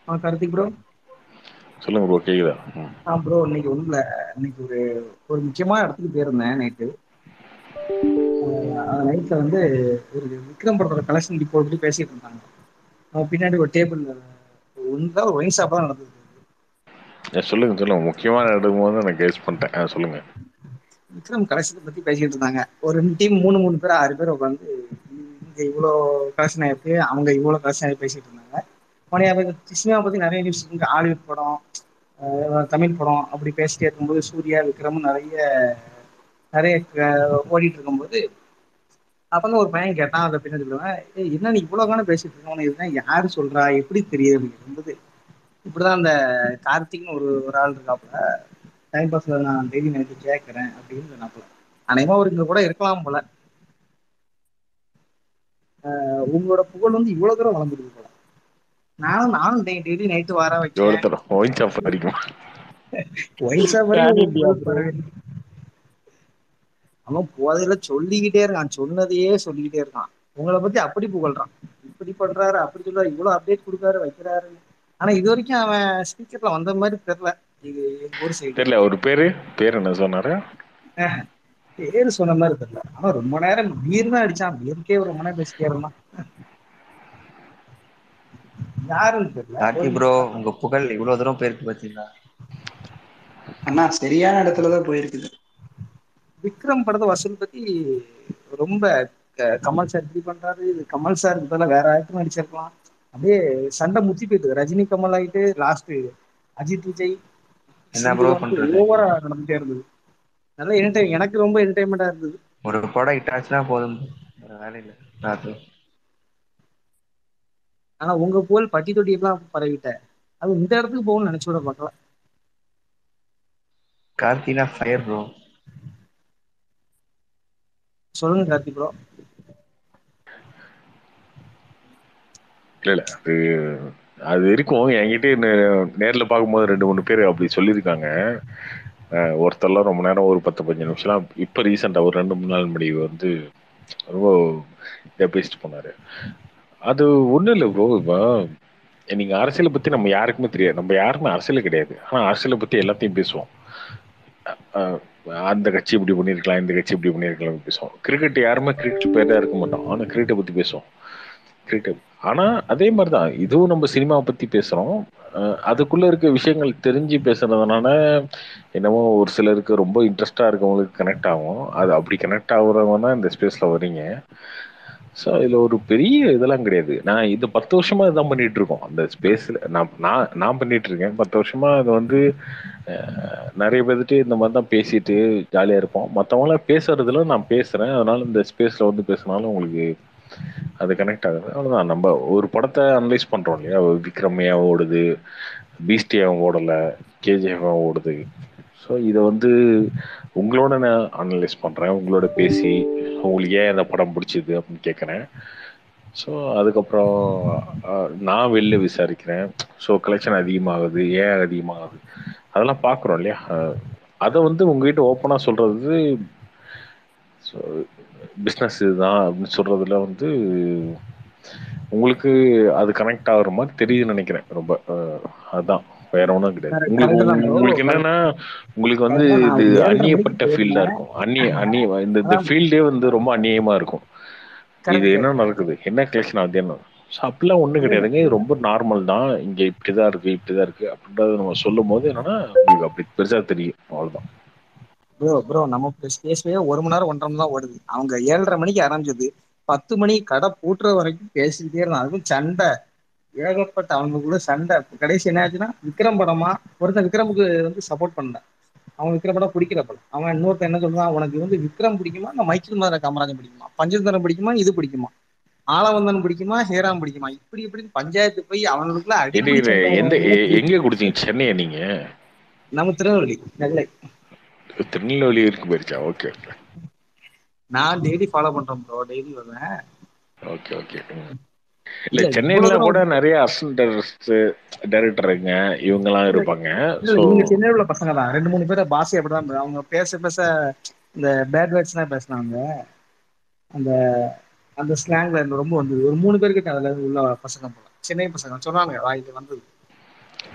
ஆ Karthik bro சொல்லுங்க bro கேக்குதா ம் ஆ ப்ரோ இன்னைக்கு ஒண்ணுல இன்னைக்கு ஒரு ஒரு முக்கியமான எடத்துக்கு போயிருந்தே நைட்டு ஆ நைட்ல வந்து ஒரு விக்ரம் படத்தோட கலெக்ஷன் ரிப்போர்ட் பத்தி பேசிட்டு இருந்தாங்க அவ பின்னாடி ஒரு டேபிள் ஒன்கா ஒயின் ஷாப்பா நடந்தது ஆ சொல்லுங்க சொல்லுங்க முக்கியமான எடம்னு போது நா கெஸ் பண்ட்டே ஆ சொல்லுங்க விக்ரம் கலெக்ஷன் பத்தி பேசிட்டு இருந்தாங்க ஒரு ரெண்டு டீம் மூணு மூணு பேர் ஆறு பேர் உக்காந்து இங்க இவ்ளோ கலெக்ஷன் ஆயிருக்கு அங்க இவ்ளோ கலெக்ஷன் ஆயிருக்கு பேசிட்டு இருந்தாங்க சினிமா பத்தி நெறைய நியூஸ் இருக்கு ஹாலிவுட் படோ ஆ தமிழ் படோ அப்டி பேசிட்டே இருக்கும்போது சூர்யா விக்ரம் நெறைய நெறைய ஆ ஓடிட்டு இருக்கும் போது அப்பதா ஒரு பைய கேட்டா அந்த பின்னாடி இருக்கிறவ ஏய் என்ன நீ இவ்ளோ கால பேசிட்டு இருக்க உனக்கு இதெல்லா யாரு சொல்றா எப்டி தெரியுது அப்டின்னு கேக்கும்போது இப்டிதா அந்த கார்த்திக்னு ஒரு ஒரு ஆள் இருக்காப்புல டைம் பாஸ்ல நா டெய்லி நைட்டு கேக்குறே அப்டின்னு சொன்னாப்புல அநேகமா அவரு இங்க கூட இருக்கலாம் போல ஆ உங்களோட புகழ் வந்து இவ்ளோ தூரோ வளந்திருக்கு போல நானு நானு டெய் டெய்லி நைட் டு வர வைக்கிறே ஒருத்தர் ஒயின் ஷாப் வரைக்கும் ஒயின் ஷாப் வரைக்கு பேன் உங்க இண்டியா புகழ் ப்ரோ பரவிருக்கு அவ போதைல சொல்லிக்கிட்டே இருக்கா சொன்னதையே சொல்லிக்கிட்டே இருக்கா உங்கள பத்தி அப்டி புகழ்றா இப்டி பண்றாரு அப்டி சொல்றாரு இவ்ளோ அப்டேட் குடுக்குறாரு வைக்கிறாரு ஆனா இது வரைக்கு அவ ஸ்பீக்கர்ல வந்த மாரி தெர்ல இது எங்க ஊர் சைடு தெர்ல அவரு பேரு பேரு என்ன சொன்னாரு ஆ பேரு சொன்ன மாரி தெர்ல ஆனா ரொம்ப நேரோ பீர் தா அடிச்சா பீருக்கே ரொம்ப நேரோ பேசிட்டே இருந்தா யாருன்னு தெரியல ஒரு கார்த்தி ப்ரோ நிமிஷம் உங்க புகழ் இவ்ளோ தூரோ போயிருக்கு பாத்தீங்களா அண்ணா சரியான எடத்துலதா போயிருக்குது விக்ரம் படத்த வசூல் பத்தி ரொம்ப க கமல் சார் இப்டி பண்றாரு கமல் சாருக்கு பதிலா வேற ஆக்டர் நடிச்சிருக்கலா அப்டியே சண்ட முத்தி போயிட்டு ரஜினி கமல் ஆயிட்டு லாஸ்ட்டு அஜித் விஜய் என்ன ப்ரோ சிம்புதான்ட்டு பண்றது ஓவரா நடந்துட்டே இருந்தது நல்லா என்ட எனக்கு ரொம்ப என்டர்டைன்மெண்டா இருந்தது ஒரு படோ ஹிட் ஆச்சுன்னா போதும் வேற வேல இல்ல பாத்து ஆனா உங்க புகழ் பட்டி தொட்டியெல்லா பரவிட்ட அது இந்த எடத்துக்கு போகுனு நெனச்சு கூட பாக்கல கார்த்தினா ஃபயர் ப்ரோ சொல்லுங்க கார்த்தி ப்ரோ இல்ல இல்ல அது அது இருக்கு என்கிட்டயே நே நேர்ல பாக்கும்போது ரெண்டு மூணு பேரு அப்டி சொல்லியிருக்காங்க ஆ ஒருத்தர்லா ரொம்ப நேரோ ஒரு பத்து பதினஞ்சு நிமிஷோலா இப்ப ரீசெண்டா ஒரு ரெண்டு மூணு நாள் முன்னாடி வந்து ரொம்ப இதா பேசிட்டு போனாரு அது ஒண்ணு இல்ல ப்ரோ இப்ப நீங்க அரசியல பத்தி நம்ம யாருக்குமே தெரியாது நம்ம யாருமே அரசியல்ல கெடையாது ஆனா அரசியல பத்தி எல்லாத்தையு பேசுவோ அ அந்த கட்சி இப்டி பண்ணிருக்கலா இந்த கட்சி இப்டி பண்ணிருக்கலானு பேசுவோ கிரிக்கெட் யாருமே கிரிக்கெட் பேதா இருக்க மாட்டோ ஆனா கிரிக்கெட்ட பத்தி பேசுவோ கிரிக்கெட் ஆனா அதே மாரிதா இதுவு நம்ம சினிமாவ பத்தி பேசுறோ அ அதுக்குள்ள இருக்க விஷயங்கள் தெரிஞ்சு பேசுறதுனால என்னமோ ஒரு சிலருக்கு ரொம்ப இன்ட்ரெஸ்ட்டா இருக்கவங்களுக்கு கனெக்ட் ஆகு அது அப்டி கனெக்ட் ஆகுறவங்க தா இந்த ஸ்பேஸ்ல வர்றீங்க சோ இதுல ஒரு பெரிய இதெல்லா கெடையாது நா இது பத்து வருஷமா இதா பண்ணிட்டு இருக்கோ அந்த ஸ்பேஸ்ல நா நா நா பண்ணிட்டு இருக்கே பத்து வருஷமா அது வந்து அ நெறைய பேதுட்டு இந்த மாரிதா பேசிட்டு ஜாலியா இருப்போ மத்தவங்களா பேசுறதுல நா பேசுறே அதனால இந்த ஸ்பேஸ்ல வந்து பேசுனாலு உங்களுக்கு அது கனெக்ட் ஆகுது அவ்ளோதா நம்ம ஒரு படத்த அனலைஸ் பண்றோ இல்லையா விக்ரம் ஏ ஓடுது பீஸ்ட் ஏ ஓடல கே ஜி எஃப் ஏ ஓடுது சோ இத வந்து உங்களோட நா அனலைஸ் பண்றே உங்களோட பேசி உங்களுக்கு ஏ இந்த படம் புடிச்சுது அப்டின்னு கேக்குறே சோ அதுக்கப்புறோ அ நா வெளில விசாரிக்கிறே சோ கலெக்ஷன் அதிகமாகுது ஏ அதிகமாகுது அதெல்லா பாக்குறோ இல்லையா அத வந்து உங்ககிட்ட ஓப்பனா சொல்றது சோ பிசினஸ் இதுதா அப்டின்னு சொல்றதுல வந்து உங்களுக்கு அது கனெக்ட் ஆகுற மாரி தெரியுதுன்னு நெனைக்கிறே ரொம்ப அ அதா வேற ஒன்னு கெடையாது உங்களுக்கு கரெக்ட் தான் ப்ரோ உங்களுக்கு கரெக்ட் என்னன்னா உங்களுக்கு வந்து கரெக்ட் தான் நான் இது ஒரு ஏழரை மணிக்கு அந்நியப்பட்ட ஃபீல்டா போயிருந்தேன் இருக்கு அந்நிய அந்நிய இந்த இந்த அதான் ஃபீல்டே வந்து ரொம்ப அந்நியமா இருக்கு இது கரெக்ட் என்ன நடக்குது என்ன கலெக்ஷன் ஆகுது என்ன சோ அப்டிலா ஒண்ணு இல்ல இல்ல கெடையாதுங்க இது ரொம்ப நார்மல் தா இங்க இப்டிதா இருக்கு இப்டிதா இருக்கு அப்டின்றத நம்ம சொல்லும் போது என்னன்னா உங்களுக்கு அப்டி பெருசா தெரியு அவ்ளோதா ப்ரோ ப்ரோ நம்ம பேஸ்வே ஒரு மண் நேரோ ஒன்றர மண் நேரோ ஓடுது அவங்க ஏழ்ர மணிக்கு ஆரம்பிச்சது பத்து மணி கட பூட்டுற வரைக்கு பேசிக்கிட்டே இருந்தா அதுவு சண்ட ஏகப்பட்ட அவங்களுக்குள்ள சண்ட கடைசி என்ன ஆச்சுன்னா விக்ரம் படமா ஒருத்த விக்ரமுக்கு வந்து சப்போர்ட் பண்ணல அவ விக்ரம் படம் புடிக்கல போல அவ இன்னொருத்த என்ன சொல்றா உனக்கு வந்து விக்ரம் புடிக்குமா இல்ல மைக்கேல் மதன காமராஜன் புடிக்குமா பஞ்சதந்திரம் புடிக்குமா இது புடிக்குமா ஆளவந்தான் புடிக்குமா ஹேராம் புடிக்குமா இப்டி இப்டின்னு பஞ்சாயத்து போய் அவனுக்குள்ள அடிபுடி என்ட சண்ட எந்த வர எங்க போயிட்டு குடுத்தீங்க சென்னையா நீங்க நம்ம திருநெல்வேலி நெல்லை திருநெல்வேலி வரைக்கு போயிருச்சா ஓகே ஓகே நா டெய்லி ஃபாலோ பண்றே ப்ரோ டெய்லி வருவே ஓகே ஓகே இல்ல இவ்வளவு சென்னையில கூட தூரம் நெறைய அசிஸ்டன்ட் டைரக்டர்ஸு டைரக்டருங்க இவங்கல்லா இல்ல இருப்பாங்க இல்ல சோ இவங்க சென்னையில உள்ள பசங்க தா ரெண்டு மூணு பேரு பாஷை அப்டிதா அவங்க பேச பேச இந்த பேட் வேர்ட்ஸ்லா பேசுனாங்க அந்த அந்த ஸ்லாங்ல ரொம்ப வந்தது ஒரு மூணு பேரு கிட்ட அதுல உள்ள பசங்க சென்னை பசங்க சொன்னாங்க வாயிட்டு வந்தது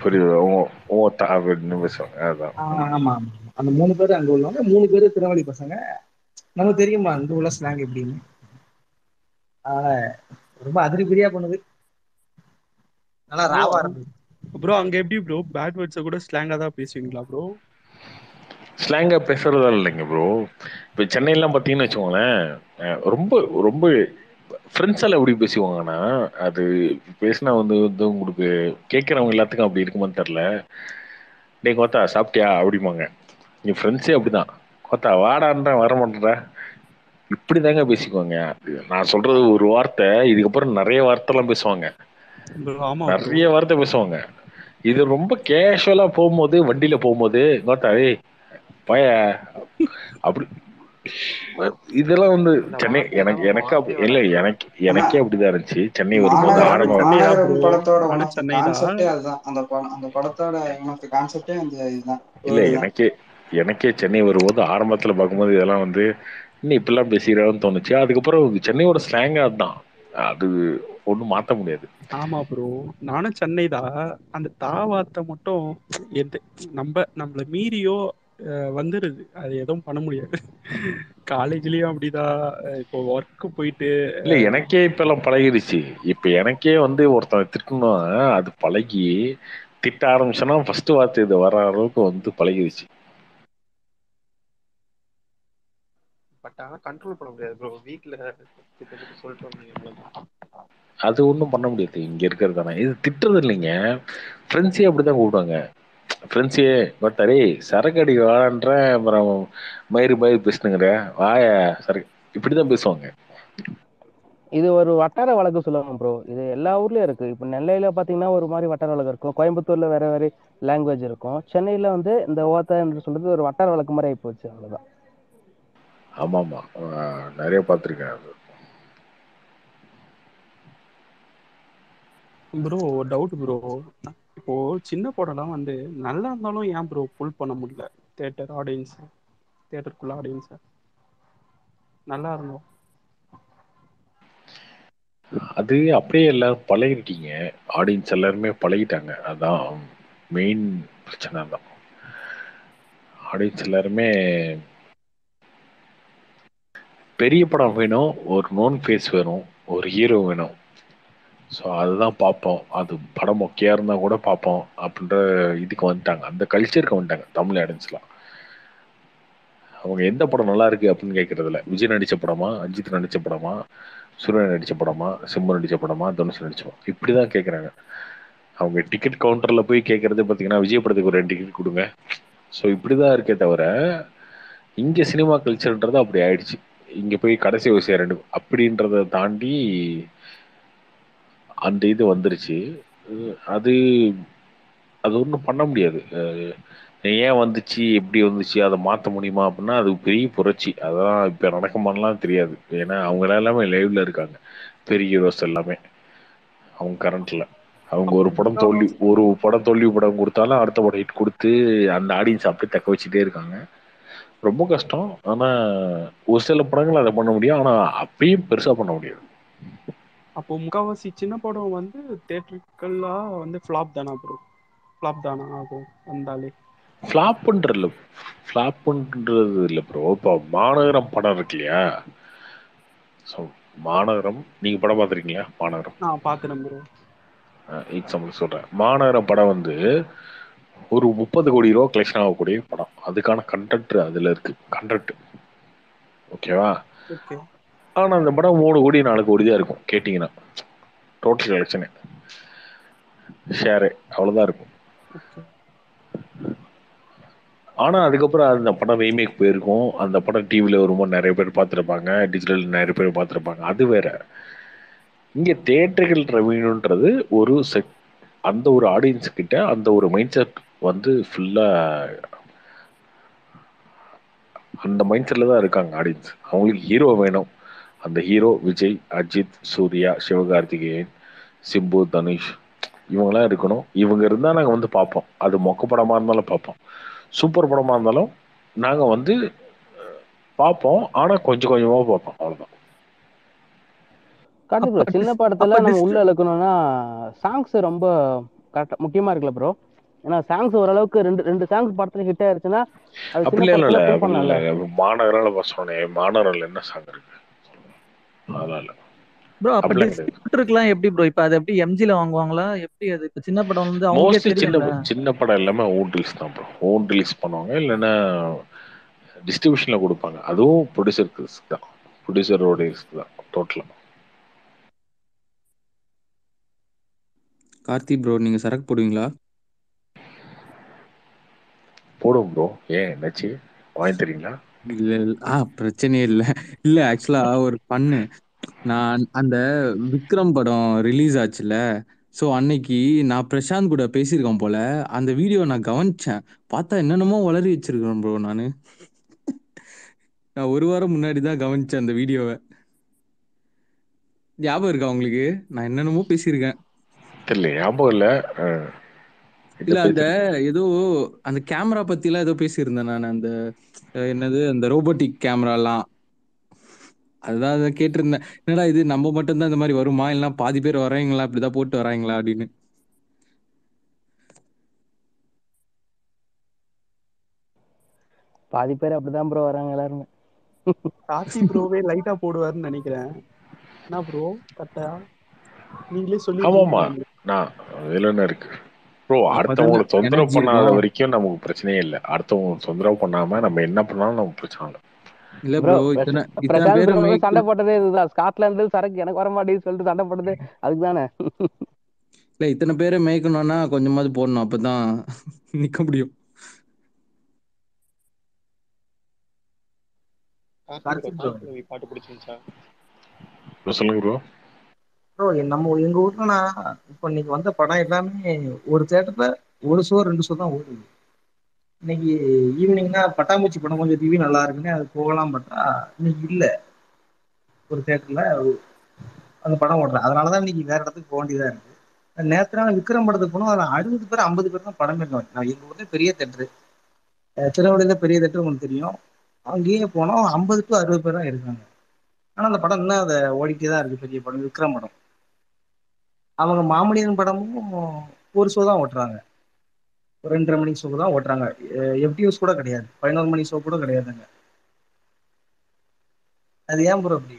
புரியுது உங்க உங்க தா அப்படின்னு பேசுவாங்க அதான் ஆ, ஆமா ஆமா அந்த மூணு பேர் அங்க உள்ளவங்க மூணு பேரு திருநெல்வேலி பசங்க நமக்கு தெரியுமா அங்க உள்ள ஸ்லாங் எப்படின்னு அதனால ரொம்ப அதிரிபதியா பண்ணுது நல்லா ராவா இருந்தது ப்ரோ அங்க எப்படி ப்ரோ பேட் வேர்ட்ஸை கூட ஸ்லாங்கா தான் பேசுவீங்களா ப்ரோ ஸ்லாங்கா பேசுறதா இல்லைங்க ப்ரோ இப்போ சென்னையெல்லாம் பார்த்தீங்கன்னு வச்சுக்கோங்களேன் அஹ் ரொம்ப ரொம்ப ஃப்ரெண்ட்ஸ் எல்லாம் எப்படி பேசுவாங்கன்னா அது பேசினா வந்து வந்து உங்களுக்கு கேட்குறவங்க எல்லாத்துக்கும் அப்படி இருக்குமான்னு தெரில டேய் கோத்தா சாப்பிட்டியா அப்படிம்பாங்க என் ஃப்ரெண்ட்ஸே அப்படிதான் கோத்தா வாடான்ற வர மாட்டேற இப்படி தாங்க பேசிக்குவாங்க நான் சொல்றது ஒரு வார்த்தை இதுக்கப்புறம் நிறைய வார்த்தைலாம் பேசுவாங்க ப்ரோ ஆமா bro. நிறைய வார்த்தை பேசுவாங்க இது ரொம்ப கேஷுவலா போகும்போது வண்டியில போகும்போது கோத்தா ஏய் பய அப்படி இதெல்லாம் வந்து சென்னை எனக்கு எனக்கு அப்படி- இல்ல எனக்கு எனக்கே அப்படிதான் இருந்துச்சு சென்னை வரும்போது மாநகரம் ஆரம்பம் சென்னை தான் மாநகரம் bro. படத்தோட நானும் ஒன் ஆஃப் சென்னை தான். கான்செப்டே அதுதான் அந்த படம் அந்த படத்தோட ஒன் ஆஃப் கான்செப்டே அந்த இதுதான் இல்ல ஒரு இதுதான். எனக்கே எனக்கே சென்னை வரும்போது ஆரம்பத்துல பார்க்கும்போது இதெல்லாம் வந்து இன்னும் இப்படிலாம் பேசுகிறான்னு தோணுச்சு அதுக்கப்புறம் சென்னையோட ஸ்லாங் அதுதான் அது ஒண்ணும் மாத்த முடியாது ஆமா ப்ரோ நானும் சென்னை தான் அந்த தா வார்த்தை மட்டும் எது நம்ம நம்மள மீறியோ அஹ், வந்துருது அது எதுவும் பண்ண முடியாது காலேஜ்லயும் அப்படிதான் அஹ், இப்போ ஒர்க்கு போயிட்டு இல்ல எனக்கே இப்ப எல்லாம் பழகிடுச்சு இப்ப எனக்கே வந்து ஒருத்தன் திட்டணும் அது பழகி திட்ட ஆரம்பிச்சோன்னா ஃபர்ஸ்ட் வார்த்தை இது வர அளவுக்கு வந்து பழகிடுச்சு பட் ஆனா கண்ட்ரோல் பண்ண முடியாது ப்ரோ வீட்ல கிட்டத்தட்ட சொல்லிட்டு வந்தீங்க அவ்வளவுதான் அது ஒன்றும் பண்ண முடியாது இங்க இருக்கிறது தானே இது திட்டுறது இல்லைங்க ஃப்ரெண்ட்ஸே அப்படிதான் கூப்பிடுவாங்க ஃப்ரெண்ட்ஸே பட்டாரே சரக்கு அடி வாழன்றேன் அப்புறம் மயிறு மயிறு பேசுனுங்கிற வாய சரக்கு இப்படிதான் பேசுவாங்க இது ஒரு வட்டார வழக்கு சொல்லுவாங்க ப்ரோ இது எல்லா ஊர்லயும் இருக்கு இப்போ நெல்லையில பாத்தீங்கன்னா ஒரு மாதிரி வட்டார வழக்கு இருக்கும் கோயம்புத்தூர்ல வேற வேற லாங்குவேஜ் இருக்கும் சென்னையில வந்து இந்த ஓத்த என்று சொல்றது ஒரு வட்டார வழக்கு மாதிரி ஆகி போச்சு அவ்வளவுதான் ஆமா ஆமா ஆஹ் நிறைய பார்த்துருக்கேன் அது ப்ரோ டவுட் ப்ரோ இப்போ சின்ன படம்லாம் வந்து நல்லா இருந்தாலும் ஏன் ப்ரோ ஃபுல் பண்ண முடியல தேட்டர் ஆடியன்ஸ் தேட்டருக்குள்ள ஆடியன்ஸ் நல்லா இருந்தோம் அது அப்படியே எல்லாரும் பழகிட்டீங்க ஆடியன்ஸ் எல்லாருமே பழகிட்டாங்க அதான் மெயின் பிரச்சனை தான் ஆடியன்ஸ் எல்லாருமே பெரிய படம் வேணும் ஒரு நோன் ஃபேஸ் வேணும் ஒரு ஹீரோ வேணும் ஸோ அதுதான் பார்ப்போம் அது படம் மொக்கையாக இருந்தால் கூட பார்ப்போம் அப்படின்ற இதுக்கு வந்துட்டாங்க அந்த கல்ச்சருக்கு வந்துட்டாங்க தமிழ் ஆடியன்ஸ்லாம் அவங்க எந்த படம் நல்லா இருக்கு அப்படின்னு கேட்கறதில்ல விஜய் நடிச்ச படமா அஜித் நடிச்ச படமா சூரியன் நடிச்ச படமா சிம்பு நடிச்ச படமா தனுஷ் நடிச்ச படம் இப்படிதான் கேட்குறாங்க அவங்க டிக்கெட் கவுண்டர்ல போய் கேட்கறது பார்த்தீங்கன்னா விஜய் படத்துக்கு ஒரு ரெண்டு டிக்கெட் கொடுங்க ஸோ இப்படிதான் இருக்கே தவிர இங்க சினிமா கல்ச்சர்ன்றது அப்படி ஆயிடுச்சு இங்க போய் கடைசி விஷயம் ரெண்டு அப்படின்றத தாண்டி அந்த இது வந்துருச்சு அஹ் அது அது ஒன்றும் பண்ண முடியாது அஹ் ஏன் வந்துச்சு எப்படி வந்துச்சு அதை மாற்ற முடியுமா அப்படின்னா அது பெரிய புரட்சி அதான் இப்போ நடக்குமான்லாம் தெரியாது ஏன்னா அவங்க எல்லாமே லைவ்ல இருக்காங்க பெரிய ஹீரோஸ் எல்லாமே அவங்க கரண்ட்ல அவங்க ஒரு படம் தோல்வி ஒரு படம் தோல்வி படம் கொடுத்தாலும் அடுத்த படம் ஹிட் கொடுத்து அந்த ஆடியன்ஸ் அப்படியே தக்க வச்சுட்டே இருக்காங்க ரொம்ப கஷ்டம் ஆனா ஒரு சில படங்கள் அதை பண்ண முடியும் ஆனா அப்பயும் பெருசா பண்ண முடியாது அப்போ முக்காவாசி சின்ன படம் வந்து தேட்டருக்கெல்லாம் வந்து ஃப்ளாப் தானா ப்ரோ ஃப்ளாப் தானா ஆகும் வந்தாலே ஃப்ளாப்புன்றதுல ஃப்ளாப்புன்றது இல்லை ப்ரோ இப்போ மாநகரம் படம் இருக்கு இல்லையா ஸோ மாநகரம் நீங்க படம் பார்த்துருக்கீங்களா மாநகரம் நான் பார்க்குறேன் ப்ரோ எக்ஸாம்பிள் சொல்றேன் மாநகரம் படம் வந்து ஒரு முப்பது கோடி ரூபா கலெக்ஷன் ஆகக்கூடிய படம் அதுக்கான கண்டென்ட் அதுல இருக்கு கண்டென்ட் ஓகேவா ஓகே ஆனா அந்த படம் மூணு கோடி நாலு கோடி தான் இருக்கும் கேட்டிங்கன்னா டோட்டல் கலெக்ஷனு ஷேரு அவ்வளோதான் இருக்கும் ஓகே ஆனா அதுக்கப்புறம் அந்த படம் ரீமேக் போயிருக்கும் அந்த படம் டிவியில் வரும்போது நிறைய பேர் பார்த்துருப்பாங்க டிஜிட்டல் நிறைய பேர் பார்த்துருப்பாங்க அது வேற இங்க தேட்டர்கள் ரெவன்யூன்றது ஒரு செட் அந்த ஒரு ஆடியன்ஸ் கிட்ட அந்த ஒரு மைண்ட் செட் வந்து ஃபுல்லா அந்த மைண்ட் செட்ல தான் இருக்காங்க ஆடியன்ஸ் அவங்களுக்கு ஹீரோ வேணும் அந்த ஹீரோ விஜய் அஜித் சூர்யா சிவகார்த்திகேயன் சிம்பு தனுஷ் இவங்கெல்லாம் இருக்கணும் இவங்க இருந்தால் நாங்கள் வந்து பார்ப்போம் அது மொக்க படமாக இருந்தாலும் பார்ப்போம் சூப்பர் படமாக இருந்தாலும் நாங்கள் வந்து அஹ், பார்ப்போம் ஆனால் கொஞ்சம் கொஞ்சமாக பார்ப்போம் அவ்வளோதான் கரெக்ட் ப்ரோ அப்ப சின்ன dis- படத்துல அப்ப நம்ம dis- உள்ள இழுக்கணும்னா சாங்ஸ் ரொம்ப கரெக்டா முக்கியமா இருக்குல்ல ப்ரோ ஏன்னா சாங்ஸ் ஓரளவுக்கு ரெண்டு ரெண்டு சாங்ஸ் படத்துல ஹிட் ஆயிருச்சுன்னா அது அப்படி சின்ன இல்ல இல்ல படத்துல அப்படி பண்ணலாம்ல இல்ல மாநகரால சொன்னேன் மாநகரில் என்ன சாங் இருக்கு அதெல்லாம் இல்ல ப்ரோ அப்ப அப்படிலாம் கிடையாது டிஸ்ட்ரிபியூட்டருக்குலாம் எப்படி ப்ரோ இப்ப அது எப்படி எம்ஜில வாங்குவாங்களா எப்படி அது இப்ப சின்ன படம் வந்து அவங்களுக்கே மோஸ்ட்லி சின்ன தெரியும்ல சின்ன படம் எல்லாமே ஓன் ரிலீஸ் தான் ப்ரோ ஓன் ரிலீஸ் பண்ணுவாங்க இல்லைன்னா டிஸ்ட்ரிபியூஷன்ல கொடுப்பாங்க அதுவும் ப்ரொடியூசருக்கு ரிஸ்க் தான் ப்ரொடியூசரோட ரிஸ்க் தான் டோட்டலா கார்த்தி ப்ரோ நீங்க சரக்கு போடுவீங்களா போடும் ப்ரோ ஏன் என்னாச்சு வாங்கி தரீங்களா இல்ல இல்ல ஆ பிரச்சனையே இல்ல இல்ல ஆக்சுவலா ஒரு பண்ணு நான் அந்த விக்ரம் படம் ரிலீஸ் ஆச்சுல ஸோ அன்னைக்கு நான் பிரசாந்த் கூட பேசியிருக்கேன் போல அந்த வீடியோ நான் கவனிச்சேன் பார்த்தா என்னென்னமோ வளரி வச்சிருக்கேன் ப்ரோ நான் நான் ஒரு வாரம் முன்னாடி தான் கவனிச்சேன் அந்த வீடியோவை ஞாபகம் இருக்கா உங்களுக்கு நான் என்னென்னமோ பேசியிருக்கேன் தெரியல ஞாபகம் இல்ல அஹ், என்கிட்ட இல்ல அந்த பேசிருக்கீங்க ஏதோ அந்த கேமரா பத்திலாம் ஏதோ பேசியிருந்தேன் நான் அந்த அஹ், என்னது அந்த ரோபோட்டிக் கேமராலாம் அதுதான் அதை கேட்டிருந்தேன் என்னடா இது நம்ம மட்டும்தான் இந்த மாதிரி வருமா இல்லைன்னா பாதி பேர் வராங்களா இப்படிதான் போட்டு வராங்களா அப்படின்னு பாதி பேர் அப்படிதான் ப்ரோ வராங்க எல்லாருமே கார்த்தி ப்ரோவே லைட்டா போடுவாருன்னு நினைக்கிறேன் என்ன ப்ரோ கரெக்டா நீங்களே ஆமாமா சொல்லிருக்கீங்க நான் இதுல என்ன இருக்கு ப்ரோ அப்பதானே அடுத்தவங்களை தொந்தரவு எனர்ஜி பண்ணாத இருக்கும் வரைக்கும் நமக்கு பிரச்சனையே இல்லை அடுத்தவங்களை தொந்தரவு பண்ணாம நம்ம என்ன பண்ணாலும் நமக்கு பிரச்சனை இல்லை இல்ல ப்ரோ ப்ரோ இத்தனை இத்தனை பிரசாந்த் பேரை ப்ரோ மேய்க்க சண்டை போட்டதே இதுதான் ஸ்காட்லாந்து சரக்கு எனக்கு வர மாட்டேங்குது சொல்லிட்டு சண்டை போட்டது அதுக்கு தானே இல்ல இத்தனை பேரை மேய்க்கணும்னா கொஞ்சமாவது போடணும் அப்பதான் நிக்க முடியும் கார்த்தி ப்ரோ கார்த்திக் ப்ரோ தாய் கிழவி பாட்டு பிடிச்சிருந்துச்சா ப்ரோ சொல்லுங்க ப்ரோ ப்ரோ நம்ம எங்க ஊர்லனா இப்போ இன்னைக்கு வந்த படம் எல்லாமே ஒரு தேட்டர்ல ஒரு ஷோ ரெண்டு ஷோ தான் ஓடுது இன்னைக்கு ஈவினிங்னா பட்டாம்பூச்சி படம் கொஞ்சம் டிவி நல்லா இருக்குன்னு அது போகலாம் பார்த்தா இன்னைக்கு இல்ல ஒரு தேட்டர்ல அந்த படம் ஓடுறேன் அதனாலதான் இன்னைக்கு வேற இடத்துக்கு போக வேண்டியதா இருக்கு நேற்று நாள் விக்ரம் படத்துக்கு போனோம் அதில் அறுபது பேர் ஐம்பது பேர் தான் படம் இருக்கோம் நான் எங்க ஊர்ல பெரிய தேட்டரு திருவள்ளுவரில் பெரிய தேட்டர் உங்களுக்கு தெரியும் அங்கேயே போனோம் ஐம்பது டு அறுபது பேர் தான் இருக்காங்க ஆனா அந்த படம் இன்னும் அதை ஓடிட்டே தான் இருக்கு பெரிய படம் விக்ரம் படம் அவங்க மாமனிதன் படமும் ஒரு ஷோ தான் ஓட்டுறாங்க ஒரு ரெண்டரை மணி ஷோ தான் ஓட்டுறாங்க எஃப்டியூஸ் கூட கிடையாது பதினோரு மணி ஷோ கூட கிடையாதுங்க அது ஏன் ப்ரோ அப்படி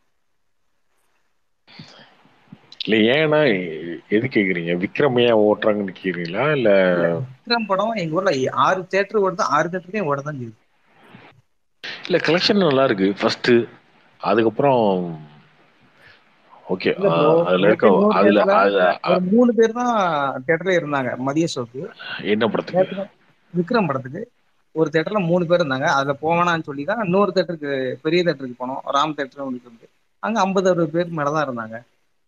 இல்ல ஏன்னா எது கேக்குறீங்க விக்ரம் ஏன் ஓட்டுறாங்கன்னு கேக்குறீங்களா இல்ல இல்ல விக்ரம் படம் எங்க ஊர்ல ஆறு தேட்டர் ஓடுது ஆறு தேட்டருக்கே ஓட தான் செய்யுது இல்ல கலெக்ஷன் நல்லா இருக்கு ஃபர்ஸ்ட் அதுக்கப்புறம் ஓகே இல்ல ப்ரோ அதுல நேற்று இருக்க இன்னொரு அதுல தேட்டர்ல அது ஒரு மூணு பேர் தான் தேட்டர்ல இருந்தாங்க மதிய ஷோக்கு என்ன படத்துக்கு நேற்று விக்ரம் படத்துக்கு ஒரு தேட்டர்ல மூணு பேர் இருந்தாங்க அதுல போவேணான்னு சொல்லி தான் இன்னொரு தேட்டருக்கு பெரிய தேட்டருக்கு போனோம் ராம் தேட்டர் ஒன்று இருக்கு அங்க ஐம்பது அறுபது பேர் மேலதான் இருந்தாங்க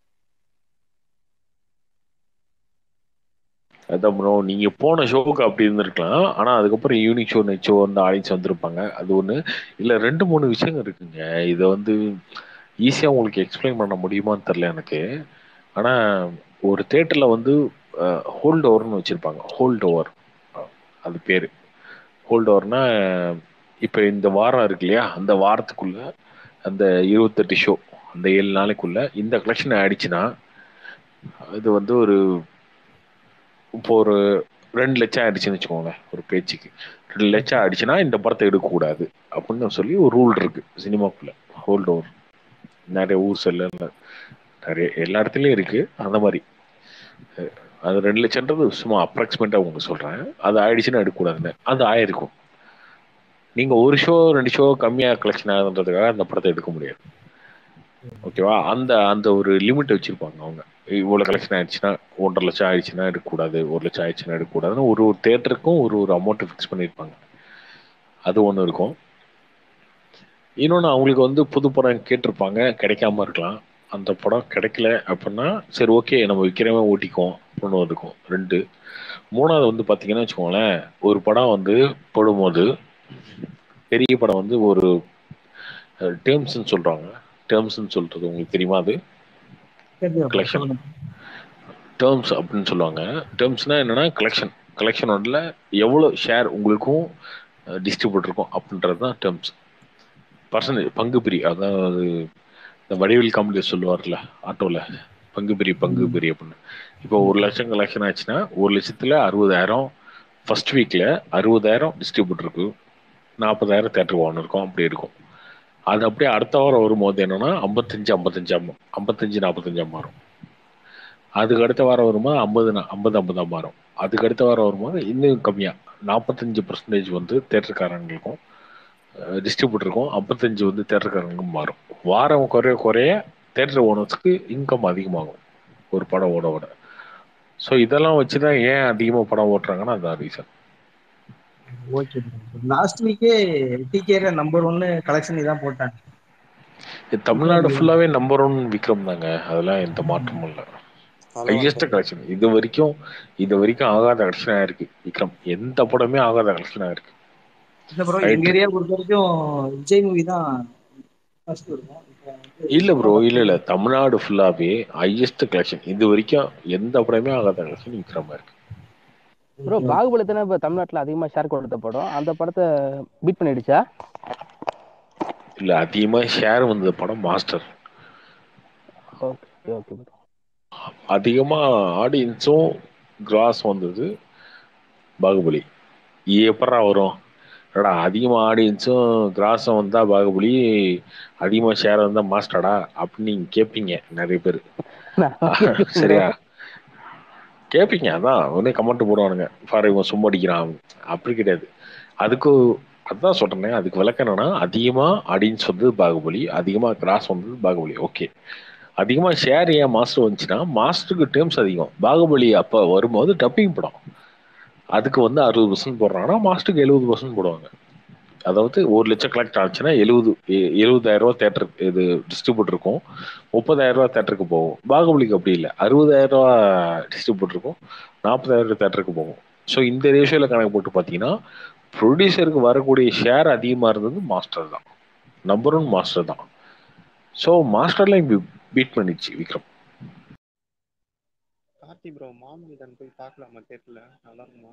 அதான் ப்ரோ நீங்க போன ஷோவுக்கு அப்படி இருந்திருக்கலாம் ஆனா அதுக்கப்புறம் ஈவினிங் ஷோ நைட் ஷோ வந்து ஆடியன்ஸ் வந்திருப்பாங்க அது ஒண்ணு இல்ல ரெண்டு மூணு விஷயங்கள் இருக்குங்க இதை வந்து ஈஸியா உங்களுக்கு எக்ஸ்பிளைன் பண்ண முடியுமான்னு தெரியல எனக்கு ஆனா ஒரு தேட்டர்ல வந்து ஹோல்ட் ஓவர்னு வச்சிருப்பாங்க ஹோல்ட் ஓவர் அது பேரு ஹோல்ட் ஓவர்னா இப்ப இந்த வாரம் இருக்கு இல்லையா அந்த வாரத்துக்குள்ள அந்த இருபத்தெட்டு ஷோ அந்த ஏழு நாளைக்குள்ள இந்த கலெக்ஷன் ஆயிடுச்சுன்னா இது வந்து ஒரு இப்போ ஒரு ரெண்டு லட்சம் ஆயிடுச்சுன்னு வச்சுக்கோங்களேன் ஒரு பேச்சுக்கு ரெண்டு லட்சம் ஆயிடுச்சுன்னா இந்த படத்தை எடுக்கக்கூடாது அப்படின்னு சொல்லி ஒரு ரூல் இருக்கு சினிமாக்குள்ள ஹோல்ட் ஓவர் நிறைய ஊர் செல்ல நிறைய எல்லா இடத்துலயும் இருக்கு அந்த மாதிரி அஹ் அது ரெண்டு லட்சம்ன்றது சும்மா அப்ராக்சிமேட்டா உங்களுக்கு சொல்றேன் அது ஆயிடுச்சுன்னா எடுக்கக்கூடாதுன்னு அது ஆயிருக்கும் நீங்க ஒரு ஷோ ரெண்டு ஷோ கம்மியா கலெக்ஷன் ஆகுதுன்றதுக்காக அந்த படத்தை எடுக்க முடியாது ஓகேவா அந்த அந்த ஒரு லிமிட் வச்சிருப்பாங்க அவங்க இவ்வளவு கலெக்ஷன் ஆயிடுச்சுன்னா ஒன்றரை லட்சம் ஆயிடுச்சுன்னா எடுக்கக்கூடாது ஒரு லட்சம் ஆயிடுச்சுன்னா எடுக்கக்கூடாதுன்னு ஒரு ஒரு தேட்டருக்கும் ஒரு ஒரு அமௌண்ட் ஃபிக்ஸ் பண்ணியிருப்பாங்க அது ஒன்று இருக்கும் இன்னொன்று அவங்களுக்கு வந்து புது படம் கேட்டிருப்பாங்க கிடைக்காம இருக்கலாம் அந்த படம் கிடைக்கல அப்படின்னா சரி ஓகே நம்ம விற்கிறவன் ஓட்டிக்குவோம் அப்படின்னு இருக்கும் ரெண்டு மூணாவது வந்து பார்த்தீங்கன்னா வச்சுக்கோங்களேன் ஒரு படம் வந்து போடும்போது பெரிய படம் வந்து ஒரு டேர்ம்ஸ்ன்னு சொல்றாங்க டேர்ம்ஸ்ன்னு சொல்றது உங்களுக்கு தெரியுமா அது தெரியும் கலெக்ஷன் சொல்லுங்க டேர்ம்ஸ் அப்படின்னு சொல்லுவாங்க டேர்ம்ஸ்னா என்னன்னா கலெக்ஷன் கலெக்ஷனோட எவ்வளோ ஷேர் உங்களுக்கும் டிஸ்ட்ரிபியூட்டருக்கும் அப்படின்றது தான் டேர்ம்ஸ் பர்சன்டேஜ் பங்கு பிரி அதாவது இந்த வடிவில் காமெடி சொல்லுவார்ல ஆட்டோவில் பங்கு பிரி பங்கு பிரி அப்படின்னு இப்போ ஒரு லட்சம் கலெக்ஷன் ஆச்சுன்னா ஒரு லட்சத்துல அறுபதாயிரம் ஃபர்ஸ்ட் வீக்ல அறுபதாயிரம் டிஸ்ட்ரிபியூட்டருக்கு நாற்பதாயிரம் தேட்டருக்கு ஒன்று இருக்கும் அப்படி இருக்கும் அது அப்படியே அடுத்த வாரம் வரும்போது என்னன்னா ஐம்பத்தஞ்சு ஐம்பத்தஞ்சு ஐம்பத்தஞ்சு நாற்பத்தஞ்சா மாறும் அதுக்கு அடுத்த வாரம் வரும்போது ஐம்பது ஐம்பது ஐம்பதா மாறும் அதுக்கு அடுத்த வாரம் வரும்போது இன்னும் கம்மியா நாற்பத்தஞ்சு பர்சன்டேஜ் வந்து தேட்டருக்காரங்களுக்கும் டிஸ்ட்ரிபியூட்டருக்கும் ஐம்பத்தஞ்சு வந்து தேட்டருக்காரங்களுக்கும் மாறும் வாரம் குறைய குறைய தேட்டர் ஓனர்ஸ்க்கு இன்கம் அதிகமாகும் ஒரு படம் ஓட ஓட ஸோ இதெல்லாம் வச்சு தான் ஏன் அதிகமாக படம் ஓட்டுறாங்கன்னா அதான் ரீசன் ஓகே லாஸ்ட் வீக்கே டிகேல நம்பர் ஒன்னு கலெக்ஷன் இதான் போட்டாங்க தமிழ்நாடு ஃபுல்லாவே நம்பர் ஒன் விக்ரம் தாங்க அதெல்லாம் எந்த மாற்றமும் இல்லை ஹையஸ்ட் கலெக்ஷன் இது வரைக்கும் இது வரைக்கும் ஆகாத கலெக்ஷன் ஆயிருக்கு விக்ரம் எந்த படமே ஆகாத கலெக்ஷன் ஆயிருக்கு இல்ல ப்ரோ Right. எங்க ஏரியா பொறுத்த வரைக்கும் விஜய் மூவி தான் ஃபர்ஸ்ட் இருக்கும் இப்போ வந்து இல்ல ப்ரோ இல்ல இல்ல தமிழ்நாடு ஃபுல்லாவே ஹையஸ்ட் கலெக்ஷன் இது வரைக்கும் எந்த படமே ஆகாத கலெக்ஷன் விக்ரமா இருக்கு ப்ரோ பாகுபலி தானே இப்போ தமிழ்நாட்டில் அதிகமாக ஷேர் கொடுத்த படம் அந்த படத்தை பீட் பண்ணிடுச்சா இல்ல அதிகமா ஷேர் வந்தது படம் மாஸ்டர் ஓகே ஓகே ப்ரோ அதிகமா ஆடியன்ஸும் கிராஸ் வந்தது பாகுபலி எப்படா வரும் என்னடா அதிகமா ஆடியன்ஸும் கிராஸும் வந்தா பாகுபலி அதிகமா ஷேர் வந்தா மாஸ்டர்டா அப்படின்னு நீங்க கேட்பீங்க நிறைய பேர் சரியா கேட்பீங்க அதான் உடனே கமெண்ட் போடுவானுங்க ஃபார் இவன் சும்மா அடிக்கிறான் அப்படி கிடையாது அதுக்கு அதான் சொல்றேனே அதுக்கு விளக்கம் என்னன்னா அதிகமா ஆடியன்ஸ் வந்தது பாகுபலி அதிகமா கிராஸ் வந்தது பாகுபலி ஓகே அதிகமா ஷேர் ஏன் மாஸ்டர் வந்துச்சுன்னா மாஸ்டருக்கு டேர்ம்ஸ் அதிகம் பாகுபலி அப்ப வரும்போது டப்பிங் படம் அதுக்கு வந்து அறுபது பர்சன்ட் போடுறாங்கன்னா மாஸ்டருக்கு எழுபது பர்சன்ட் போடுவாங்க அதாவது ஒரு லட்சம் கலெக்ட் ஆச்சுன்னா எழுபது எழுபதாயிரம் ரூபா தேட்டர் இது டிஸ்ட்ரிபியூட் இருக்கும் முப்பதாயிரம் ரூபா தேட்டருக்கு போகும் பாகுபலிக்கு அப்படி இல்லை அறுபதாயிரம் ரூபா டிஸ்ட்ரிபியூட் இருக்கும் நாற்பதாயிரம் ரூபா தேட்டருக்கு போகும் ஸோ இந்த ரேஷியோல கணக்கு போட்டு பார்த்தீங்கன்னா ப்ரொடியூசருக்கு வரக்கூடிய ஷேர் அதிகமாக இருந்தது மாஸ்டர் தான் நம்பர் ஒன் மாஸ்டர் தான் ஸோ மாஸ்டர்லாம் பீட் பண்ணிடுச்சு விக்ரம் கார்த்தி ப்ரோ மாமனிதன் போய் பார்க்கலாமா தேட்டர்ல நல்லா இருக்குமா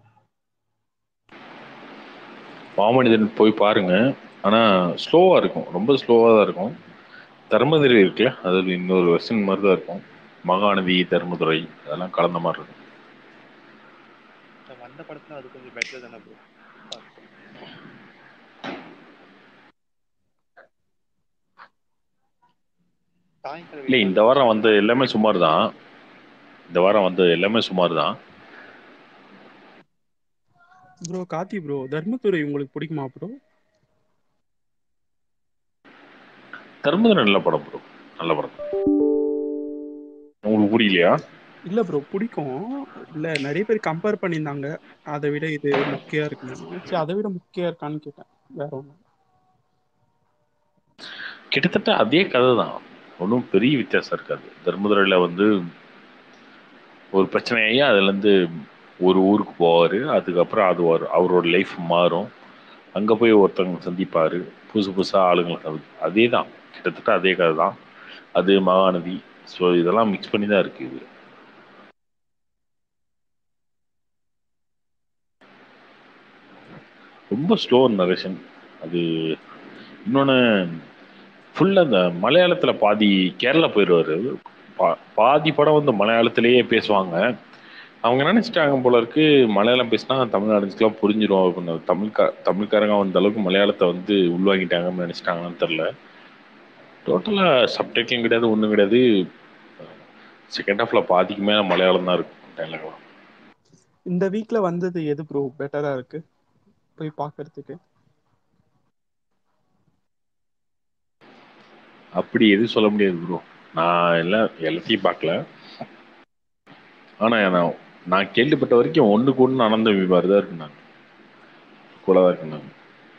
மாமனிதன் போய் பாருங்க ஆனா ஸ்லோவா இருக்கும் ரொம்ப ஸ்லோவா தான் இருக்கும் தர்மதுரை இருக்குல்ல அது இன்னொரு வெர்ஷன் மாதிரி தான் இருக்கும் மகாநதி தர்மதுரை அதெல்லாம் கலந்த மாதிரி இருக்கும் இப்ப வந்த படத்துல அது கொஞ்சம் பெட்டர் தானே ப்ரோ இல்லை இந்த வாரம் வந்து எல்லாமே சுமார் தான் இந்த வாரம் வந்து எல்லாமே சுமார் தான் ப்ரோ கார்த்தி ப்ரோ தர்மதுரை உங்களுக்கு பிடிக்குமா ப்ரோ தர்மதுரை நல்ல படம் ப்ரோ நல்ல படம் உங்களுக்கு புரியலையா இல்ல ப்ரோ பிடிக்கும் இல்ல நிறைய பேர் கம்பேர் பண்ணியிருந்தாங்க அதை விட இது முக்கியா இருக்குன்னு சரி அதை விட முக்கியா இருக்கான்னு கேட்டேன் வேற ஒன்றும் கிட்டத்தட்ட அதே கதை தான் ஒன்றும் பெரிய வித்தியாசம் இருக்காது தர்மதுரையில் வந்து ஒரு பிரச்சனையாகி அதுலேருந்து ஒரு ஊருக்கு போவார் அதுக்கப்புறம் அது ஒரு அவரோட லைஃப் மாறும் அங்கே போய் ஒருத்தவங்க சந்திப்பார் புதுசு புதுசாக ஆளுங்களை சந்தி அதே தான் கிட்டத்தட்ட அதே கதை தான் அது மகாநதி ஸோ இதெல்லாம் மிக்ஸ் பண்ணி தான் இருக்குது இது ரொம்ப ஸ்லோ நரேஷன் அது இன்னொன்று ஃபுல்லாக இந்த மலையாளத்தில் பாதி கேரளா போயிடுவார் பா பாதி படம் வந்து மலையாளத்திலேயே பேசுவாங்க அவங்க நினச்சிட்டாங்க போல இருக்கு மலையாளம் பேசினா தமிழ்நாடுக்கெலாம் புரிஞ்சிடும் அப்படின்னு தமிழ்கா தமிழ்காரங்க அந்த அளவுக்கு மலையாளத்தை வந்து உள்வாங்கிட்டாங்கன்னு நினச்சிட்டாங்கன்னு தெரில டோட்டலாக சப்டைட்டிலும் கிடையாது ஒன்றும் கிடையாது செகண்ட் ஹாஃப்ல பாதிக்கு மேலே மலையாளம் தான் இருக்கும் டைலாக்லாம் இந்த வீக்ல வந்தது எது ப்ரோ பெட்டரா இருக்கு போய் பார்க்கிறதுக்கு அப்படி எதுவும் சொல்ல முடியாது ப்ரோ நான் எல்லாம் எல்லாத்தையும் பார்க்கல ஆனால் நான் நான் கேள்விப்பட்ட வரைக்கும் ஒன்றுக்கு ஒன்று அனந்த விபார் தான் இருக்கு நான் கூட தான் இருக்கு நான்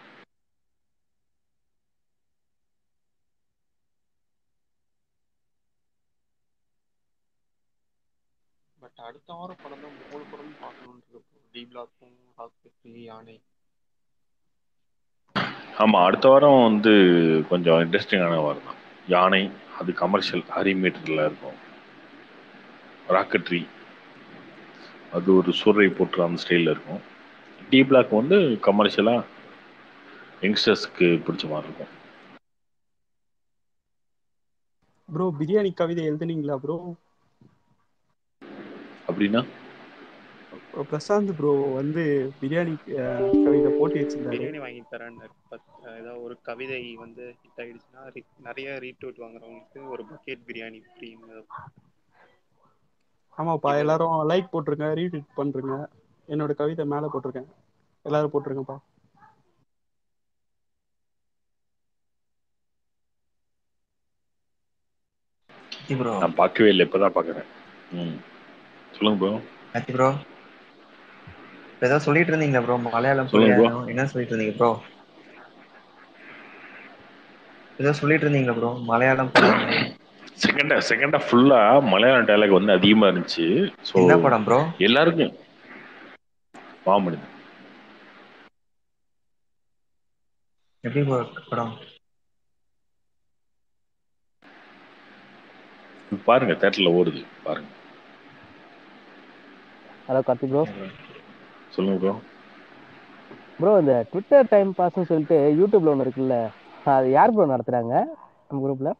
பட் அடுத்த வாரம் படம் தான் மூணு படம் பார்க்கணுன்றது டி பிளாக்கும் ஹாஸ்பிட்டல் யானை ஆமாம் அடுத்த வாரம் வந்து கொஞ்சம் இன்ட்ரெஸ்டிங்கான வாரம் தான் யானை அது கமர்ஷியல் ஹரி மீட்டரில் இருக்கும் ராக்கெட்ரி அது ஒரு சூறை போட்டு அந்த ஸ்டைலில் இருக்கும் டி பிளாக் வந்து கமர்ஷியலாக யங்ஸ்டர்ஸ்க்கு பிடிச்ச மாதிரி இருக்கும் ப்ரோ பிரியாணி கவிதை எழுதுனீங்களா ப்ரோ அப்படின்னா பிரசாந்த் ப்ரோ வந்து பிரியாணி அஹ், கவிதை போட்டி வச்சிருந்தாரு பிரியாணி வாங்கி தரேன்னு ஏதாவது ஒரு கவிதை வந்து ஹிட் ஆயிடுச்சுன்னா re- நிறைய ரீட்வீட் வாங்குறவங்களுக்கு ஒரு பக்கெட் பிரியாணி ஃப்ரீன்னு ஆமாப்பா எல்லாரும் லைக் போட்டுருங்க ரீட்வீட் பண்றீங்க என்னோட கவிதை மேல போட்டிருக்கேன் எல்லாரும் போட்டுருங்கப்பா ப்ரோ நான் பார்க்கவே இல்லை இப்பதான் பார்க்கறேன் ம் சொல்லுங்க ப்ரோ கார்த்தி ப்ரோ ஏதோ சொல்லிட்டு இருந்தீங்களா ப்ரோ மலையாளம் சொல்லுங்க bro. புரியாது என்ன சொல்லிட்டு இருந்தீங்க ப்ரோ ஏதோ சொல்லிட்டு இருந்தீங்களா ப்ரோ மலையாளம் படம் செகண்டா செகண்டா ஃபுல்லா மலையாளம் டைலாக் வந்து அதிகமா இருந்துச்சு ஸோ என்ன படம் ப்ரோ எல்லாருக்கும் மாமனிதன் எப்படி ப்ரோ படம் பாருங்க தேட்டர்ல ஓடுது பாருங்க ஹலோ கார்த்தி ப்ரோ சொல்லுங்க ப்ரோ ப்ரோ இந்த ட்விட்டர் டைம் பாஸ்னு சொல்லிட்டு யூடியூப்ல ஒன்று இருக்குல்ல அது யார் ப்ரோ நடத்துறாங்க நம்ம குரூப்ல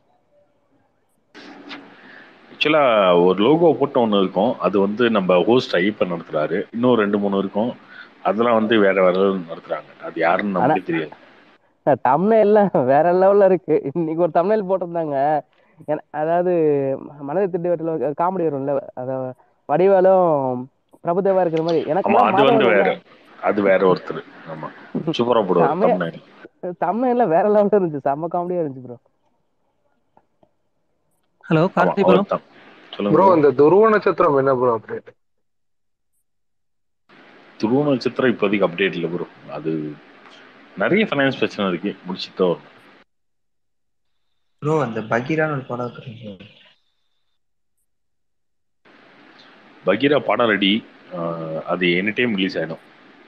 ஆக்சுவலா ஒரு லோகோ போட்டு ஒன்று இருக்கும் அது வந்து நம்ம ஹோஸ்ட் ஐப்பன் நடத்துறாரு இன்னும் ரெண்டு மூணு இருக்கும் அதெல்லாம் வந்து வேற வேற நடத்துறாங்க அது யாருன்னு நமக்கு தெரியாது தமிழ்லாம் வேற லெவல்ல இருக்கு இன்னைக்கு ஒரு தமிழ் போட்டிருந்தாங்க என- அதாவது மனதை திட்டு வீட்டில் காமெடி வரும்ல அத வடிவாலும் பிரபுதேவா இருக்கிற மாதிரி எனக்கு ஆமா அது வந்து மாதவன் வேற அது வேற ஒருத்தர் ஆமா சூப்பரா போடுவார் செமையா- தமிழ் தமிழ்ல வேற லெவல்ல இருந்துச்சு செம்ம காமெடியா இருந்துச்சு ப்ரோ ஹலோ ஆமா கார்த்தி ப்ரோ அவர் தான் சொல்லுங்க ப்ரோ bro. இந்த துருவ நட்சத்திரம் என்ன ப்ரோ அப்டேட் துருவ நட்சத்திரம் இப்போதைக்கு அப்டேட் இல்லை ப்ரோ அது நிறைய ஃபைனான்ஸ் பிரச்சனை இருக்கு முடிச்சுட்டு தான் வரும் ப்ரோ அந்த பகீரான்னு ஒரு படம் இருக்கு பகீரா படம் ரெடி அது எனி டைம் ரிலீஸ் ஆயிடும்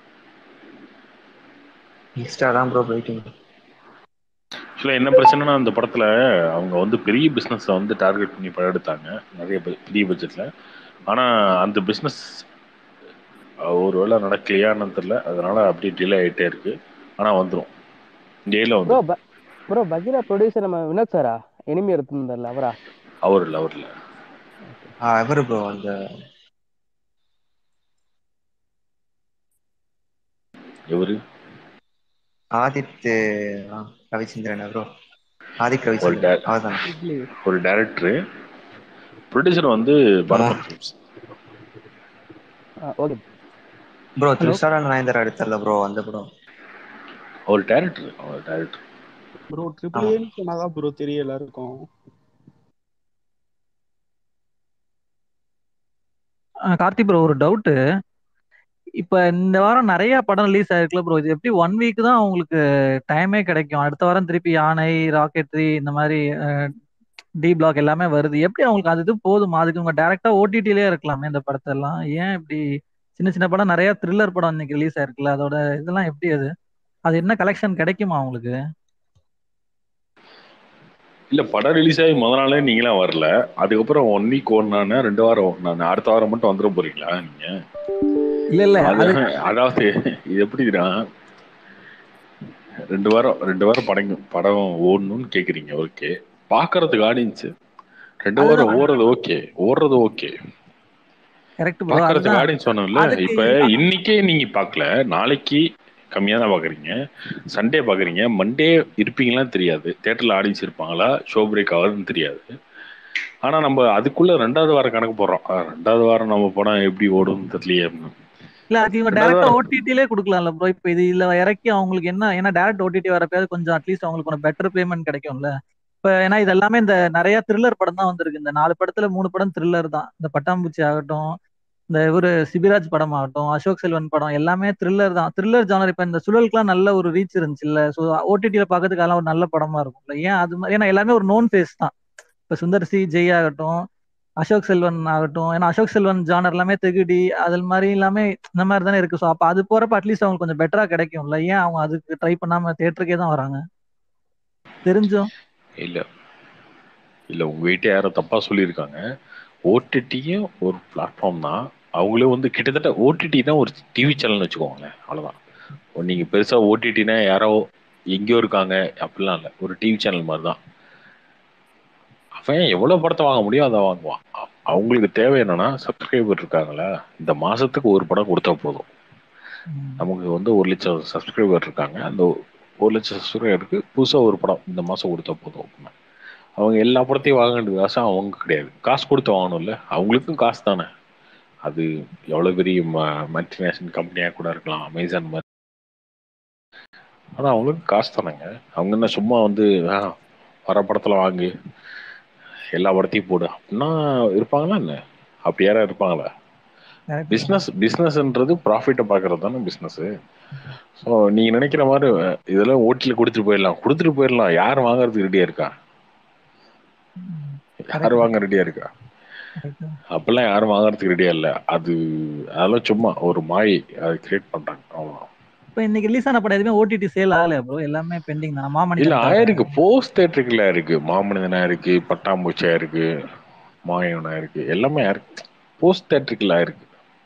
இன்ஸ்டா தான் ப்ரோ வெயிட்டிங் ஆக்சுவலாக என்ன பிரச்சனைனா அந்த படத்துல அவங்க வந்து பெரிய பிஸ்னஸை வந்து டார்கெட் பண்ணி படம் எடுத்தாங்க நிறைய பெ- பெரிய பட்ஜெட்ல ஆனா அந்த பிஸ்னஸ் ஒருவேளை நடக்கலையான்னு தெரியல அதனால அப்படியே டிலே ஆயிட்டே இருக்கு ஆனா வந்துடும் டேல ப்ரோ வந்து ப்ரோ பகீரா ப்ரொடியூசர் நம்ம வினோத் சாரா எனிமி எடுத்திருந்தார்ல அவரா அவர் இல்லை அவர் இல்லை ஆ எவரு ப்ரோ அந்த இவரு ஆதித் ஆ, ரவிச்சந்திரன் ப்ரோ ஆதிக் ஒரு ரவிச்சந்திரன் டே- அவர்தானே ஒரு டைரக்டர் ப்ரொடியூசர் வந்து Bharathan films okay bro Hello. திருஷ்டாரன் நயன்தாரா எடுத்தல ப்ரோ அந்த படம் அவர் டைரக்டர் அவர் டைரக்டர் ப்ரோ ட்ரிபிள் ஏன்னு சொன்னாதான் ப்ரோ தெரியும் எல்லாருக்கும் கார்த்தி ப்ரோ ஒரு டவுட்டு இப்ப இந்த வாரம் நிறைய படம் ரிலீஸ் ஆயிருக்குல்ல ப்ரோ இது எப்படி ஒன் வீக் தான் உங்களுக்கு டைமே கிடைக்கும் அடுத்த வாரம் திருப்பி யானை ராக்கெட்ரி இந்த மாதிரி டி பிளாக் எல்லாமே வருது எப்படி அவங்களுக்கு அது இது போதுமா அதுக்கு உங்க டேரக்டா ஓடிடிலே இருக்கலாமே இந்த படத்தை எல்லாம் ஏன் இப்படி சின்ன சின்ன படம் நிறைய த்ரில்லர் படம் இன்னைக்கு ரிலீஸ் ஆயிருக்குல்ல அதோட இதெல்லாம் எப்படி அது அது என்ன கலெக்ஷன் கிடைக்குமா உங்களுக்கு இல்ல படம் ரிலீஸ் ஆகி முத நாளே நீங்களாம் வரல அதுக்கப்புறம் ஒன் வீக் ஓடினானே ரெண்டு வாரம் ஓடினானே அடுத்த வாரம் மட்டும் வந்துட போறீங்களா நீங்க இல்ல இல்ல அது அது அதாவது இது எப்படின்னா ரெண்டு வாரம் ரெண்டு வாரம் படம் படம் ஓடணும்னு கேக்குறீங்க ஓகே பாக்குறதுக்கு ஆடியன்ஸ் ரெண்டு வாரம் அதுதான். ஓடுறது ஓகே ஓடுறது ஓகே கரெக்ட் ப்ரோ பாக்குறதுக்கு அதுதான் ஆடியன்ஸ் சொன்னோம்ல அதுக்கு இப்ப இன்னைக்கே நீங்க பார்க்கல நாளைக்கு கம்மியா தான் பாக்குறீங்க சண்டே பாக்குறீங்க மண்டே இருப்பீங்களான்னு தெரியாது தியேட்டர்ல ஆடியன்ஸ் இருப்பாங்களா ஷோ பிரேக் ஆகுதுன்னு தெரியாது ஆனா நம்ம அதுக்குள்ள ரெண்டாவது வாரம் கணக்கு போடுறோம் ஆ, ரெண்டாவது வாரம் நம்ம படம் எப்படி ஓடும்னு தெரியலையே இல்ல அது இவங்க ரெண்டாவது டேரக்டா வாரம் ஓடிடிலே கொடுக்கலாம்ல ப்ரோ இப்ப இது இதுல இறக்கி அவங்களுக்கு என்ன ஏன்னா டேரக்ட் ஓடிடி வரப்பயாவது கொஞ்சம் அட்லீஸ்ட் அவங்களுக்கு ஒரு பெட்டர் பேமெண்ட் கிடைக்கும்ல இப்ப ஏன்னா இது எல்லாமே இந்த நிறைய த்ரில்லர் படம் தான் வந்திருக்கு இந்த நாலு படத்துல மூணு படம் த்ரில்லர் தான் இந்த பட்டாம்பூச்சி ஆகட்டும் இந்த இவரு சிபிராஜ் படம் ஆகட்டும் அசோக் செல்வன் படம் எல்லாமே த்ரில்லர் தான் த்ரில்லர் ஜானர் இப்ப இந்த சுழலுக்குலாம் நல்ல ஒரு ரீச் இருந்துச்சு இல்ல ஸோ ஓடிடியில பாக்கிறதுக்கு அதெல்லாம் ஒரு நல்ல படமா இருக்கும்ல ஏன் அது மாதிரி ஏன்னா எல்லாமே ஒரு நோன் ஃபேஸ் தான் இப்ப சுந்தர் சி ஜெய் ஆகட்டும் அசோக் செல்வன் ஆகட்டும் ஏன்னா அசோக் செல்வன் ஜானர் எல்லாமே தெகுடி அது மாதிரி எல்லாமே இந்த மாதிரி தானே இருக்கு ஸோ அப்ப அது போறப்ப அட்லீஸ்ட் அவங்களுக்கு கொஞ்சம் பெட்டரா கிடைக்கும்ல ஏன் அவங்க அதுக்கு ட்ரை பண்ணாம தியேட்டருக்கே தான் வராங்க தெரிஞ்சும் இல்ல இல்ல உங்க வீட்டை யாரோ தப்பா சொல்லியிருக்காங்க ஓடிடியும் ஒரு பிளாட்ஃபார்ம் தான் அவங்களே வந்து கிட்டத்தட்ட ஓடிடி தான் ஒரு டிவி சேனல்னு வச்சுக்கோங்களேன் அவ்வளவுதான் நீங்க பெருசா ஓடிடினா யாரோ எங்கேயோ இருக்காங்க அப்படிலாம் இல்லை ஒரு டிவி சேனல் மாதிரி தான் அவன் எவ்வளவு படத்தை வாங்க முடியும் அதை வாங்குவான் அ- அவங்களுக்கு தேவை என்னன்னா சப்ஸ்கிரைபர் இருக்காங்களா இந்த மாசத்துக்கு ஒரு படம் கொடுத்தா போதும் நமக்கு வந்து ஒரு லட்சம் சப்ஸ்கிரைபர் இருக்காங்க அந்த ஒரு லட்சம் சப்ஸ்கிரைபருக்கு புதுசாக ஒரு படம் இந்த மாதம் கொடுத்தா போதும் அப்படின்னா அவங்க எல்லா படத்தையும் வாங்க வேண்டிய காசு அவங்க கிடையாது காசு கொடுத்து வாங்கணும்ல அவங்களுக்கும் காசு தானே அது எவ்வளோ பெரிய மல்டிநேஷனல் கம்பெனியாக கூட இருக்கலாம் அமேசான் மாதிரி ஆனால் அவங்களுக்கு காசு தானேங்க அவங்க என்ன சும்மா வந்து ஆ, வர படத்தில் வாங்கு எல்லா படத்தையும் போடு அப்படின்னா இருப்பாங்களா என்ன அப்படி யாரா இருப்பாங்களா Correct. பிஸ்னஸ் பிஸ்னஸ்ன்றது ப்ராஃபிட்டை பார்க்கறது தானே பிஸ்னஸ் ஸோ நீங்க நினைக்கிற மாதிரி இதெல்லாம் ஓட்டில் கொடுத்துட்டு போயிடலாம் கொடுத்துட்டு போயிடலாம் யார் வாங்குறதுக்கு ரெடியா இருக்கா யார் வாங்க ரெடியா இருக்கா Correct. அப்பெல்லாம் யாரும் வாங்குறதுக்கு ரெடியா இல்ல அது அதெல்லாம் சும்மா ஒரு மாயை அதை கிரியேட் பண்றாங்க அவ்வளவுதான் இப்போ இன்னைக்கு ரிலீஸ் ஆன படம் எதுவுமே ஓடிடி சேல் ஆகலையா ப்ரோ எல்லாமே பெண்டிங் தான் மாமணி இல்ல ஆயிருக்கு போஸ்ட் தேட்டருக்குல இருக்கு மாமனிதனா இருக்கு பட்டாம்பூச்சியா இருக்கு மாயவனா இருக்கு எல்லாமே இருக்கு போஸ்ட் தேட்டருக்குல இருக்கு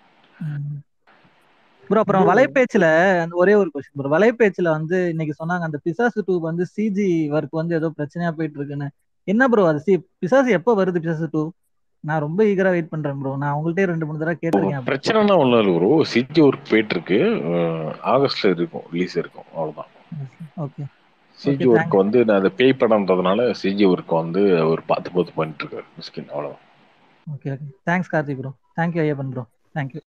ப்ரோ அப்புறம் வலைபேச்சுல அந்த ஒரே ஒரு கொஸ்டின் ப்ரோ வலைபேச்சுல வந்து இன்னைக்கு சொன்னாங்க அந்த பிசாசு டூ வந்து சிஜி ஒர்க் வந்து ஏதோ பிரச்சனையா போயிட்டு இருக்குன்னு என்ன ப்ரோ அது சி பிசாசு எப்போ வருது பிசாசு டூ நான் ரொம்ப ஈகரா வெயிட் பண்றேன் ப்ரோ நான் உங்கள்கிட்ட ரெண்டு மூணு தடவை கேட்டிருக்கேன் பிரச்சனைனா ஒண்ணும் இல்லை ப்ரோ சிஜி ஒர்க் போயிட்டு இருக்கு அஹ் ஆகஸ்ட்ல இருக்கும் ரிலீஸ் இருக்கும் அவ்வளவுதான் ஓகே சிஜி ஒர்க் வந்து நான் அதை பே படம்ன்றதுனால சிஜி ஒர்க் வந்து ஒரு பார்த்து பார்த்து பண்ணிட்டு இருக்காரு மிஸ்கின் அவ்வளவுதான் okay okay thanks Karthi bro thank you Ayyappan bro thank you